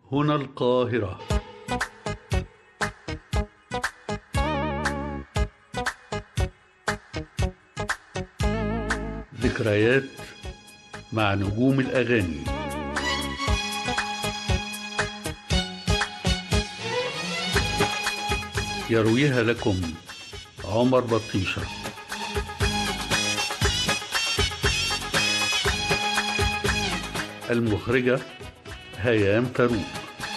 هنا القاهرة ذكريات مع نجوم الأغاني يرويها لكم عمر بطيشة المخرجة هيام فاروق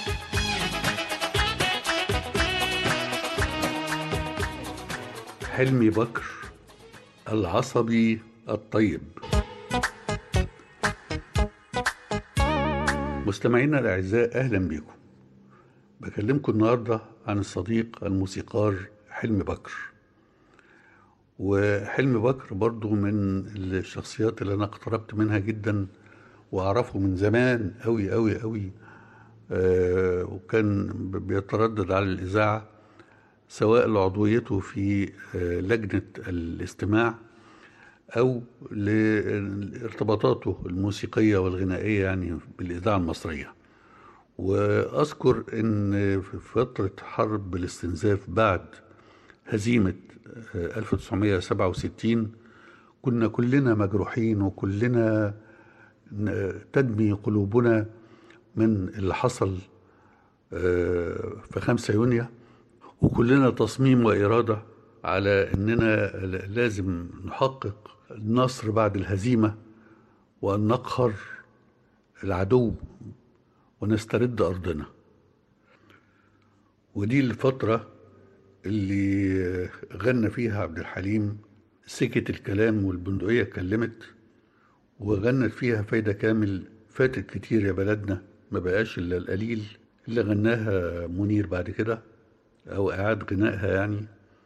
حلمي بكر العصبي الطيب مستمعينا الأعزاء أهلا بكم بكلمكم النهاردة عن الصديق الموسيقار حلمي بكر وحلمي بكر برضو من الشخصيات اللي أنا اقتربت منها جدا وأعرفه من زمان أوي أوي أوي آه وكان بيتردد على الإذاعة سواء لعضويته في آه لجنة الاستماع أو لارتباطاته الموسيقية والغنائية يعني بالإذاعة المصرية وأذكر أن في فترة حرب الاستنزاف بعد هزيمة 1967 كنا كلنا مجروحين وكلنا تدمي قلوبنا من اللي حصل في 5 يونيو وكلنا تصميم وإرادة على أننا لازم نحقق النصر بعد الهزيمة وأن نقهر العدو ونسترد أرضنا ودي الفترة اللي غنى فيها عبد الحليم سكت الكلام والبندقية اتكلمت وغنت فيها فايدة كامل فاتت كتير يا بلدنا ما بقاش إلا القليل اللي غناها منير بعد كده أو إعاد غنائها يعني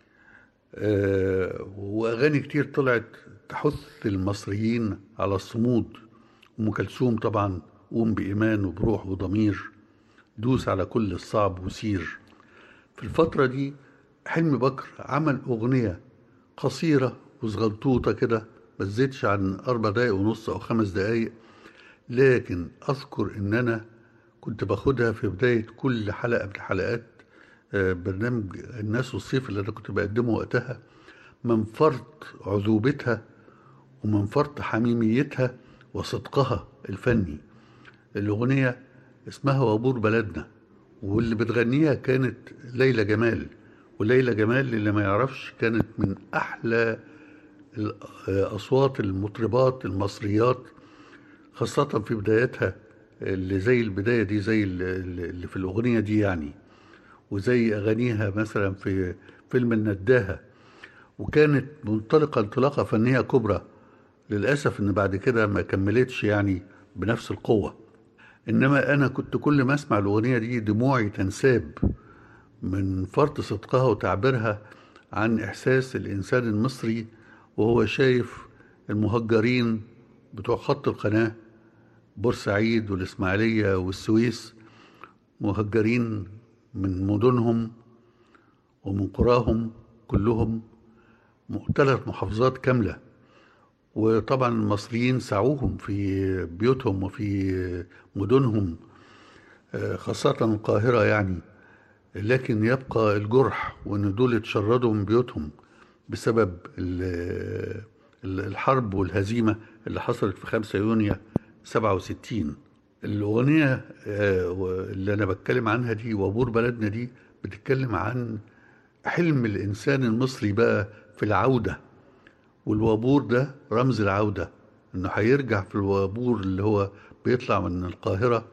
آه وأغاني كتير طلعت تحث المصريين على الصمود أم كلثوم طبعا قوم بإيمان وبروح وضمير دوس على كل الصعب وسير في الفترة دي حلمي بكر عمل أغنية قصيرة وصغنطوطة كده ما تزيدش عن أربع دقايق ونص أو خمس دقايق لكن أذكر إن أنا كنت باخدها في بداية كل حلقة من حلقات برنامج الناس والصيف اللي أنا كنت بقدمه وقتها من فرط عذوبتها ومن فرط حميميتها وصدقها الفني الأغنية اسمها وابور بلدنا واللي بتغنيها كانت ليلى جمال وليلى جمال اللي ما يعرفش كانت من أحلى أصوات المطربات المصريات خاصة في بداياتها اللي زي البداية دي زي اللي في الأغنية دي يعني وزي أغانيها مثلا في فيلم النداهة وكانت منطلقة انطلاقة فنية كبرى للأسف إن بعد كده ما كملتش يعني بنفس القوة إنما أنا كنت كل ما أسمع الأغنية دي دموعي تنساب من فرط صدقها وتعبيرها عن إحساس الإنسان المصري وهو شايف المهجرين بتوع خط القناة بورسعيد والإسماعيلية والسويس مهجرين من مدنهم ومن قراهم كلهم ثلاث محافظات كاملة وطبعا المصريين سعوهم في بيوتهم وفي مدنهم خاصة القاهرة يعني لكن يبقى الجرح وان دول اتشردوا من بيوتهم بسبب الحرب والهزيمة اللي حصلت في 5 يونيو 67 الأغنية اللي أنا بتكلم عنها دي وابور بلدنا دي بتتكلم عن حلم الإنسان المصري بقى في العودة والوابور ده رمز العودة إنه هيرجع في الوابور اللي هو بيطلع من القاهرة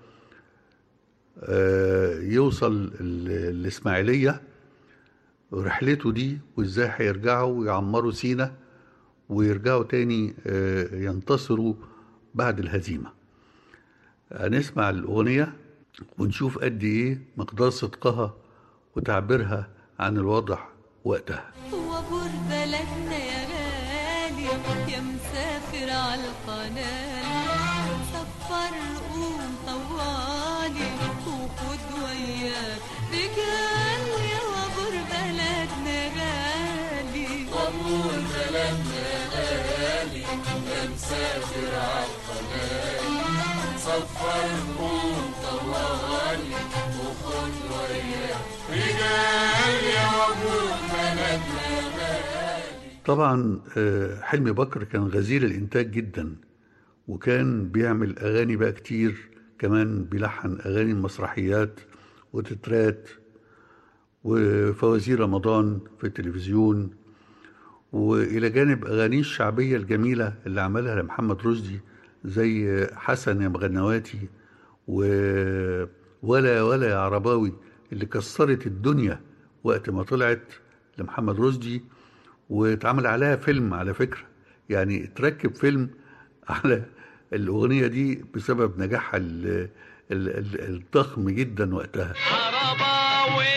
يوصل الإسماعيلية رحلته دي وإزاي هيرجعوا ويعمروا سينا ويرجعوا تاني ينتصروا بعد الهزيمة هنسمع الأغنية ونشوف قد إيه مقدار صدقها وتعبيرها عن الوضع وقتها وابور بلدنا يا غالي يا مسافر على القناة سفر قوم طوالي وخد وياك رجال يا وابور بلدنا غالي وابور بلدنا غالي يا مسافر على القناة صفر قوم طوالي طبعا آه، حلمي بكر كان غزير الإنتاج جدا وكان بيعمل أغاني بقى كتير كمان بيلحن أغاني مسرحيات وتترات وفوازير رمضان في التلفزيون وإلى جانب أغانيه الشعبية الجميلة اللي عملها لمحمد رشدي زي حسن يا مغنواتي و ولا ولا يا عرباوي اللي كسرت الدنيا وقت ما طلعت لمحمد رشدي واتعمل عليها فيلم على فكرة يعني اتركب فيلم على الأغنية دي بسبب نجاحها ال- ال- ال- الضخم جدا وقتها عرباوي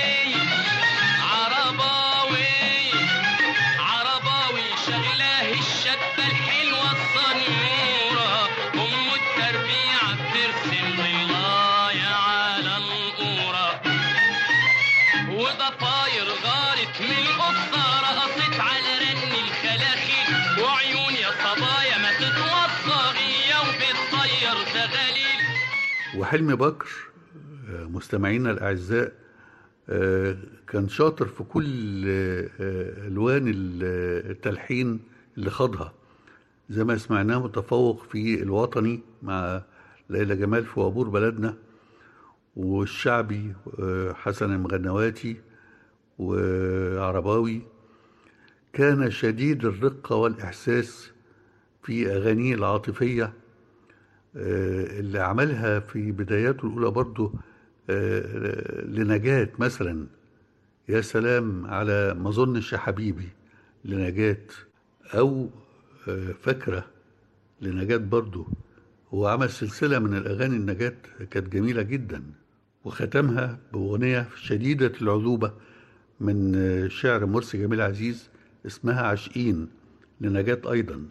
عرباوي عرباوي شغلاه الشابة الحلوة الصنورة أم التربيع بترسم ضلايا على القورة وده طاير غارت من قصة رقصت على رن الخلاخي وعيون يا صبايا ما تتوصى هي وبتطير زغاليل وحلمي بكر آه، مستمعينا الأعزاء آه، كان شاطر في كل آه، آه، ألوان ال- التلحين اللي خاضها زي ما سمعناه متفوق في الوطني مع ليلى جمال في وابور بلدنا والشعبي آه، حسن المغنواتي وعرباوي كان شديد الرقة والإحساس في أغانيه العاطفية آه، اللي عملها في بداياته الأولى برضه آه، لنجاة مثلا يا سلام على ما ظنش يا حبيبي لنجاة أو آه، فاكرة لنجاة برضه هو عمل سلسلة من الأغاني النجاة كانت جميلة جدا وختمها بأغنية شديدة العذوبة من آه، شعر مرسي جميل عزيز اسمها عاشقين لنجاة أيضا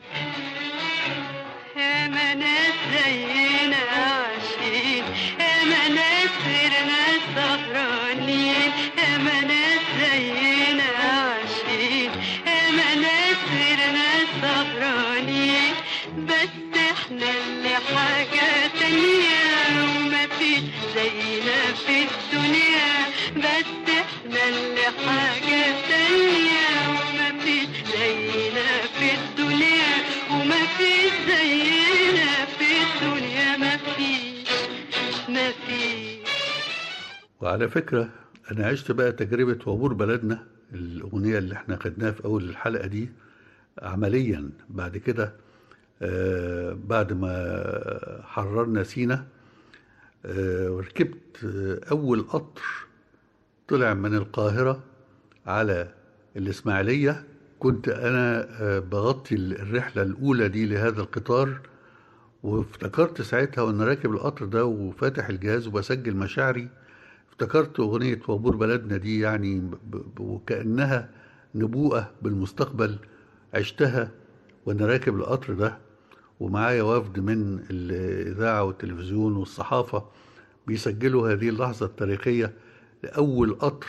يا مناس زينا عايشين يا مناس سرنا سهرانين يا مناس زينا عايشين يا مناس سرنا سهرانين بس احنا اللي حاجة تانية وما فيش زينا في الدنيا بس احنا اللي حاجة تانية وما فيش زينا في الدنيا وما فيش زينا في الدنيا ما فيش ما فيش وعلى فكرة أنا عشت بقى تجربة وابور بلدنا الأغنية اللي احنا خدناها في أول الحلقة دي عمليا بعد كده آه بعد ما حررنا سينا آه وركبت آه أول قطر طلع من القاهرة على الإسماعيلية كنت أنا آه بغطي الرحلة الأولى دي لهذا القطار وافتكرت ساعتها وانا راكب القطر ده وفاتح الجهاز وبسجل مشاعري افتكرت أغنية وابور بلدنا دي يعني ب- ب- وكأنها نبوءة بالمستقبل عشتها وأنا راكب القطر ده ومعايا وفد من الإذاعة والتلفزيون والصحافة بيسجلوا هذه اللحظة التاريخية لأول قطر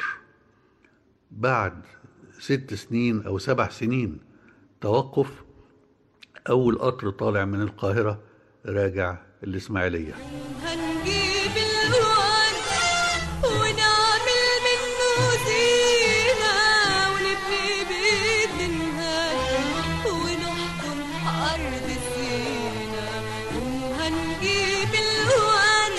بعد ست سنين أو سبع سنين توقف أول قطر طالع من القاهرة راجع الإسماعيلية هنجيب الورد ونعمل منه زينة ونبني بإيد النهار ونحكم أرض سينا وهنجيب الورد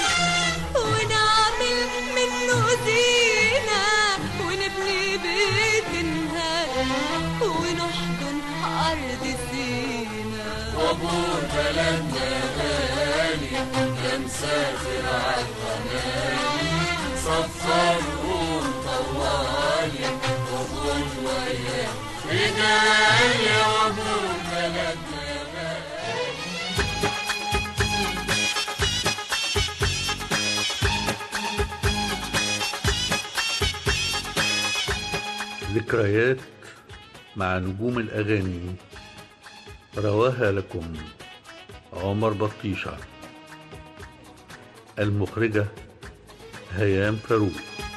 ونعمل منه زينة ونبني بإيد النهار ونحكم أرض سينا وابور بلدنا غالي يا مسافر عالقناة صفر وطوالي وخد وياه رجال يا وابور بلدنا غالي ذكريات مع نجوم الأغاني رواها لكم عمر بطيشة المخرجة هيام فاروق